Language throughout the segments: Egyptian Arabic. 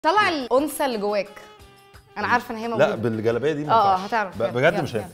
طلع الانثى اللي جواك انا عارفه ان هي موجوده لا بالجلابيه دي ما اه اه ينفعش. هتعرف ب- يلا، بجد يلا، مش يلا. هينفع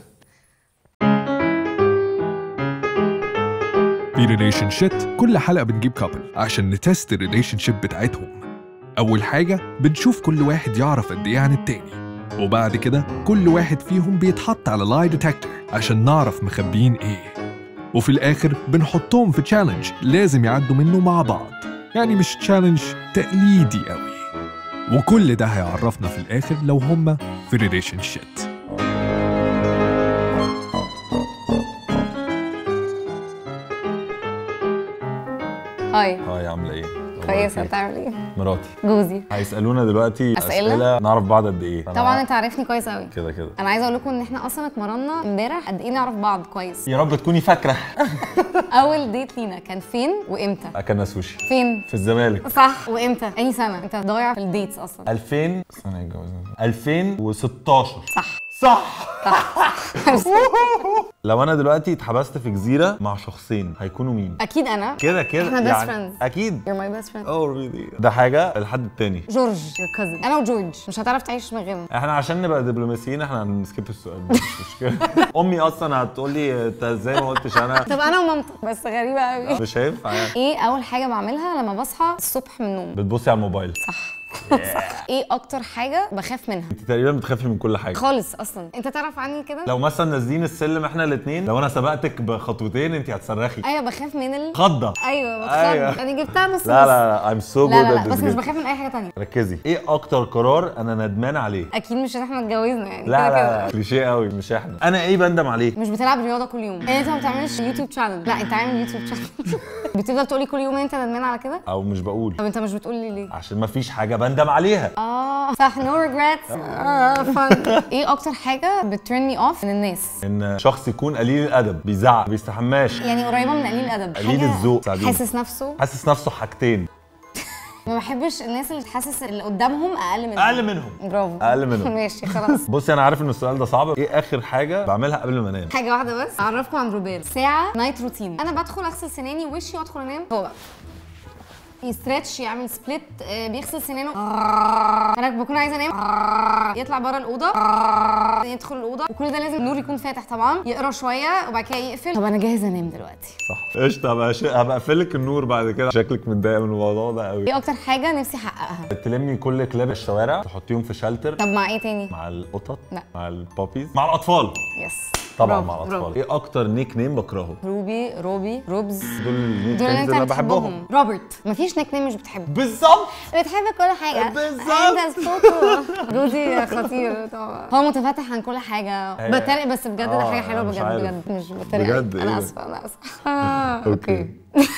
في ريليشن شيت كل حلقة بنجيب كابل عشان نتست الريليشن شيب بتاعتهم أول حاجة بنشوف كل واحد يعرف قد إيه عن التاني وبعد كده كل واحد فيهم بيتحط على لاي ديتكتور عشان نعرف مخبيين إيه وفي الآخر بنحطهم في تشالنج لازم يعدوا منه مع بعض يعني مش تشالنج تقليدي قوي وكل ده هيعرفنا في الآخر لو هما في ريليشن شيت هاي هاي عامله ايه؟ كويسه أخبارك إيه؟ بتعمل ايه مراتي جوزي هيسالونا دلوقتي أسئلة؟ اسئله نعرف بعض قد ايه فأنا طبعا انت عارفني كويس قوي كده كده انا عايزه اقول لكم ان احنا اصلا اتمرنا امبارح قد ايه نعرف بعض كويس يا رب تكوني فاكره اول ديت لينا كان فين وامتى اكلنا سوشي فين في الزمالك صح وامتى انهي سنه انت ضايع في الديتس اصلا 2000 سنه اتجوزنا 2016 صح صح لو انا دلوقتي اتحبست في جزيره مع شخصين هيكونوا مين؟ اكيد انا كده كده إحنا best يعني friends. اكيد You're my best friend اوه ريلي ده حاجه الحد التاني جورج your cousin انا وجورج مش هتعرف تعيش من غيرنا احنا عشان نبقى دبلوماسيين احنا هنسكيب السؤال ده مش مشكله امي اصلا هتقول لي انت ازاي ما قلتش انا طب انا ومامتك بس غريبه قوي مش هينفع يعني ايه اول حاجه بعملها لما بصحى الصبح من النوم بتبصي على الموبايل صح صح ايه اكتر حاجه بخاف منها انت تقريبا بتخافي من كل حاجه خالص اصلا انت تعرف عني كده لو مثلا نازلين السلم احنا الاثنين لو انا سبقتك بخطوتين انت هتصرخي ايوه بخاف من ال خضه ايوه بتخض أيوة. يعني جبتها نص لا نص. لا لا I'm so good لا لا, لا at this بس مش game. بخاف من اي حاجه تانية ركزي ايه اكتر قرار انا ندمان عليه اكيد مش ان احنا اتجوزنا يعني لا كده لا كده. لا كليشيه قوي مش احنا انا ايه بندم عليه مش بتلعب رياضه كل يوم يعني انت ما بتعملش يوتيوب شانل لا انت عامل يوتيوب شانل بتفضل تقولي كل يوم انت ندمان على كده او مش بقول طب انت مش بتقول لي ليه عشان ما فيش حاجه بندم عليها اه صح نو ريجريتس اه فن ايه اكتر حاجه بترني اوف من الناس ان شخص يكون قليل الادب بيزعق ما بيستحماش يعني قريبه من قليل الادب قليل حاجة الذوق. ساعديني. حاسس نفسه حاسس نفسه حاجتين ما بحبش الناس اللي تحسس اللي قدامهم اقل منهم اقل منهم برافو أقل منهم. ماشي خلاص بصي انا عارف ان السؤال ده صعب ايه اخر حاجه بعملها قبل ما انام حاجه واحده بس اعرفكم عن روبير ساعه نايت روتين انا بدخل اغسل سناني ووشي وادخل انام هو بقى يستريتش يعمل سبليت آه، بيغسل سنانه انا بكون عايزه انام يطلع بره الاوضه يدخل الاوضه وكل ده لازم النور يكون فاتح طبعا يقرا شويه وبعد كده يقفل طب انا جاهزه انام دلوقتي صح قشطه هبقى ش... هبقى اقفلك النور بعد كده شكلك متضايق من الموضوع ده قوي ايه اكتر حاجه نفسي احققها تلمي كل كلاب الشوارع تحطيهم في شلتر طب مع ايه تاني مع القطط لا. مع البابيز مع الاطفال يس طبعا برافو، مع الاطفال برافو. ايه اكتر نيك نيم بكرهه روبي روبي روبز دول النيك دول اللي نيمز انت اللي بتحبهم بحبهم روبرت مفيش نيك نيم مش بتحبه بالظبط بتحب كل حاجة بالظبط. انت صوته جوزي خطير طبعا هو متفتح عن كل حاجة هي- بتريق بس بجد ده آه، حاجة حلوة أنا مش بجد عارف. بجد مش بتريق بجد، إيه انا ده؟ اسفة انا اسفة آه، اوكي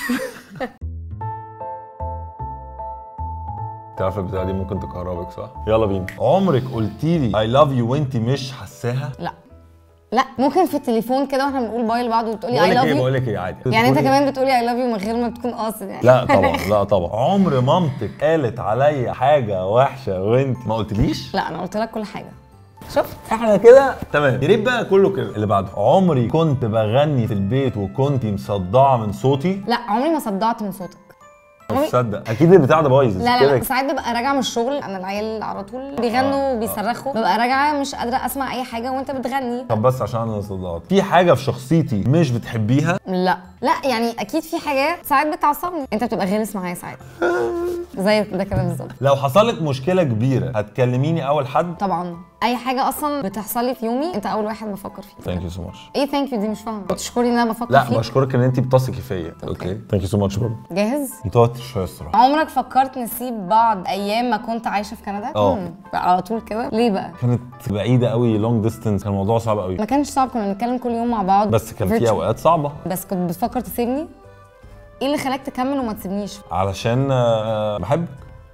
تعرف البتاعه دي ممكن تكهربك صح؟ يلا بينا عمرك قلتي لي اي لاف يو وانت مش حاساها؟ لا لا ممكن في التليفون كده واحنا بنقول باي لبعض وتقولي بقول اي لك لاف ايه يو بقول لك ايه عادي يعني انت تقولي- كمان بتقولي اي لاف يو من غير ما تكون قاصد يعني لا طبعا لا طبعا عمر مامتك قالت عليا حاجه وحشه وانت ما قلتليش لا انا قلت لك كل حاجة شفت احنا كده تمام يا ريت بقى كله كده اللي بعده عمري كنت بغني في البيت وكنتي مصدعه من صوتي لا عمري ما صدعت من صوتك مش مصدق اكيد البتاع ده بايظ لا لا, كده لا ساعات ببقى راجعه من الشغل انا العيال على طول بيغنوا وبيصرخوا ببقى راجعه مش قادره اسمع اي حاجه وانت بتغني طب بس عشان انا صدعت في حاجه في شخصيتي مش بتحبيها لا لا يعني اكيد في حاجات ساعات بتعصبني انت بتبقى غلس معايا ساعات زي ده كده بالظبط لو حصلت مشكله كبيره هتكلميني اول حد طبعا اي حاجه اصلا بتحصل لي في يومي انت اول واحد بفكر فيه ثانك يو سو ماتش ايه ثانك يو دي مش فاهمه بتشكري ان انا بفكر لا فيك بشكرك ان انت بتثقي فيا اوكي ثانك يو سو ماتش برضه جاهز متوتر شويه الصراحه عمرك فكرت نسيب بعض ايام ما كنت عايشه في كندا اه. مم. على طول كده ليه بقى كانت بعيده قوي لونج ديستنس كان الموضوع صعب قوي ما كانش صعب كنا بنتكلم كل يوم مع بعض بس كان في virtual. اوقات صعبه بس كنت بتفكر تسيبني ايه اللي خلاك تكمل وما تسيبنيش علشان آه، بحبك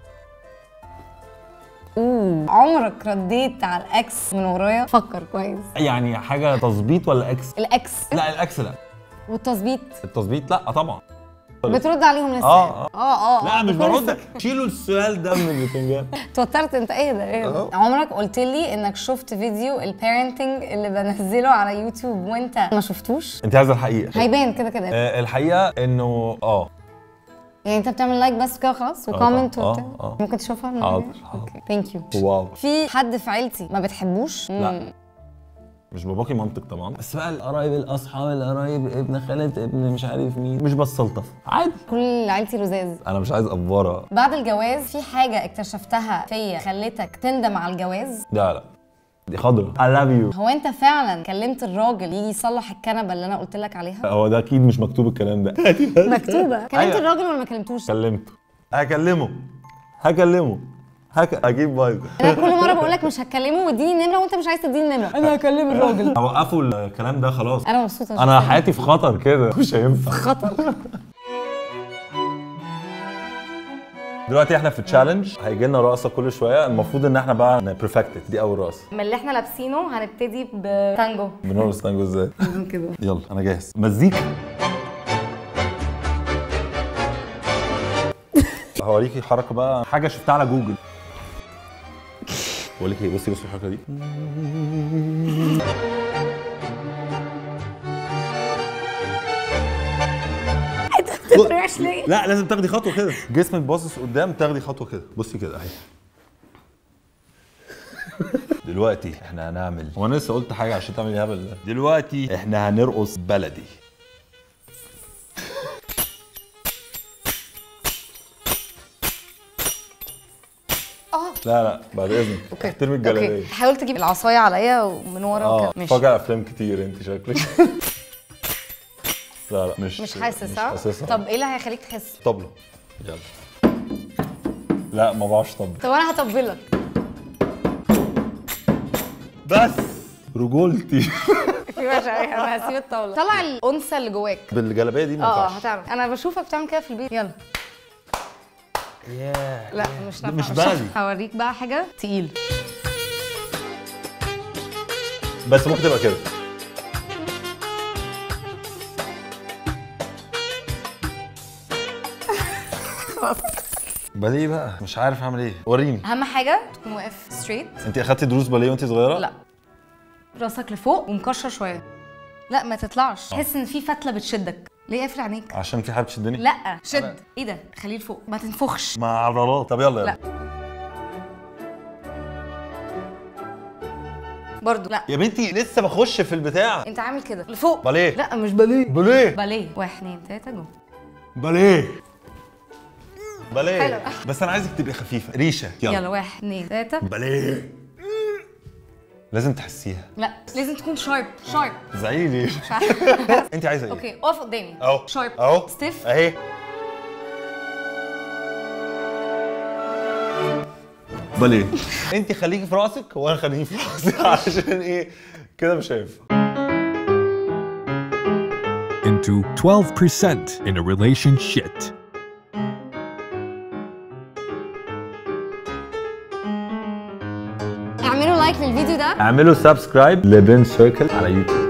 اوه عمرك رديت على الاكس من ورايا فكر كويس يعني حاجه تظبيط ولا اكس الاكس لا الاكس لا والتظبيط التظبيط لا طبعا بترد عليهم لسه اه اه اه اه لا مش بكل برد ثقة. شيلوا السؤال ده من البتنجان اتوترت انت ايه ده ايه ده عمرك قلت لي انك شفت فيديو البيرنتنج اللي بنزله على يوتيوب وانت ما شفتوش انت عايزه الحقيقه هيبان كده كده آه، الحقيقه انه اه يعني انت بتعمل لايك بس كده خلاص وكومنت آه، وبتاع آه. ممكن تشوفها حاضر، حاضر. ثانك يو واو في حد في عيلتي ما بتحبوش لا. مم. مش باباكي منطق طبعا بس بقى القرايب الاصحاب القرايب ابن خالة ابن مش عارف مين مش بستلطف عادي كل عيلتي لزاز انا مش عايز افوره بعد الجواز في حاجه اكتشفتها فيا خلتك تندم على الجواز لا لا دي خضرة I love you هو انت فعلا كلمت الراجل يجي يصلح الكنبه اللي انا قلت لك عليها هو ده اكيد مش مكتوب الكلام ده مكتوبه كلمت أيوة. الراجل ولا ما كلمتوش كلمته هكلمه هكلمه هك... اجيب بايظ انا كل مره بقول لك مش هتكلمه واديني النمره وانت مش عايز تديني النمره انا هكلم الراجل وقفوا الكلام ده خلاص انا مبسوطه انا حياتي في خطر كده مش هينفع خطر دلوقتي احنا في تشالنج هيجي لنا رقصه كل شويه المفروض ان احنا بقى بيرفكتد دي اول رقصه من اللي احنا لابسينه هنبتدي بتانجو بنرقص تانجو ازاي كده يلا انا جاهز مزيكا هوريكي حركه بقى حاجه شفتها على جوجل بقول لك ايه بصي بصي الحركه دي بترعش ليه لا لازم تاخدي خطوه كده جسمك باصص قدام تاخدي خطوه كده بصي كده اهي دلوقتي احنا هنعمل هو انا لسه قلت حاجه عشان تعمل الهبل ده دلوقتي احنا هنرقص بلدي اه لا لا بعد اذنك اوكي احترمي اوكي الجلابيه حاولت تجيب العصايه عليا ومن ورا اه وكده ماشي فجأة افلام كتير انت شكلك لا لا مش مش حاسس مش ها حاسسها طب ايه اللي هيخليك تحس طبلة يلا لا ما بعرفش طبل طب انا هطبلك بس رجولتي في باشا انا هسيب الطاوله طلع الانثى اللي جواك بالجلابيه دي ما اه اه ينفعش هتعرف انا بشوفك بتعمل كده في البيت يلا ياه لا مش نافع مش بلدي. هوريك بقى حاجه تقيل بس ممكن تبقى كده باليه بقى مش عارف اعمل ايه وريني اهم حاجه تكون واقف ستريت انت اخدتي دروس باليه وانت صغيره لا راسك لفوق ومكشر شويه لا ما تطلعش تحس ان في فتله بتشدك ليه قافل عينيك عشان في حاجه بتشدني لا شد ايه ده خليه لفوق ما تنفخش مع عضلات طب يلا يلا لا. برضو لا يا بنتي لسه بخش في البتاع انت عامل كده لفوق باليه لا مش باليه باليه باليه واحد اتنين تلاته جو باليه باليه حلو. بس انا عايزك تبقي خفيفه ريشه يلا, يلا واحد اتنين تلاته باليه لازم تحسيها لا لازم تكون شارب شارب زعلي ليه مش عارفه انت عايزه ايه اوكي اقف قدامي اهو شارب اهو ستيف اهي باليه انت خليكي في راسك وانا خليني في راسي عشان ايه كده مش هينفع into 12% in a relationship. اعملوا لايك للفيديو ده اعملوا سبسكرايب لبن سيركل على يوتيوب